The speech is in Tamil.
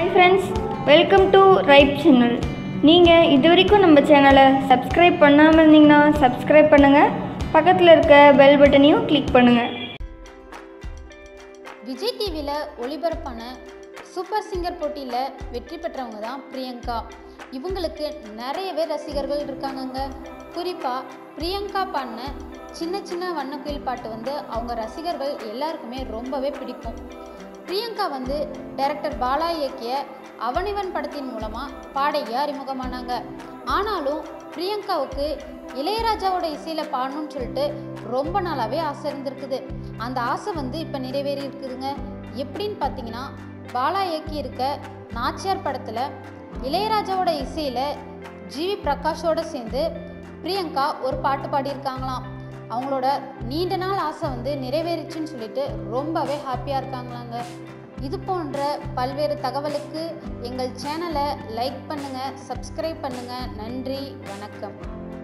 friends welcome to right channel நீங்கள் இது வரைக்கும் நம்ம சேனலை சப்ஸ்கிரைப் பண்ணாமல் இருந்தீங்கன்னா சப்ஸ்கிரைப் பண்ணுங்கள் பக்கத்தில் இருக்க பெல் பட்டனையும் கிளிக் பண்ணுங்கள் விஜய் டிவியில் ஒளிபரப்பான சூப்பர் சிங்கர் போட்டியில் வெற்றி பெற்றவங்க தான் பிரியங்கா இவங்களுக்கு நிறையவே ரசிகர்கள் இருக்காங்கங்க குறிப்பாக பிரியங்கா பாடின சின்ன சின்ன வண்ணக்குயில் பாட்டு வந்து அவங்க ரசிகர்கள் எல்லாருக்குமே ரொம்பவே பிடிக்கும் பிரியங்கா வந்து டைரக்டர் பாலா இயக்கிய அவனிவன் படத்தின் மூலமாக பாடகி அறிமுகமானாங்க ஆனாலும் பிரியங்காவுக்கு இளையராஜாவோட இசையில் பாடணும்னு சொல்லிட்டு ரொம்ப நாளாகவே ஆசை இருந்திருக்குது அந்த ஆசை வந்து இப்போ நிறைவேறி இருக்குதுங்க எப்படின்னு பார்த்தீங்கன்னா பாலா இயக்கி இருக்க நாச்சியார் படத்தில் இளையராஜாவோட இசையில் ஜிவி பிரகாஷோட சேர்ந்து பிரியங்கா ஒரு பாட்டு பாடியிருக்காங்களாம் அவங்களோட நீண்ட நாள் ஆசை வந்து நிறைவேறிச்சுன்னு சொல்லிட்டு ரொம்பவே ஹாப்பியாக இருக்காங்களாங்க இது போன்ற பல்வேறு தகவலுக்கு எங்கள் சேனலை லைக் பண்ணுங்கள் சப்ஸ்கிரைப் பண்ணுங்கள் நன்றி வணக்கம்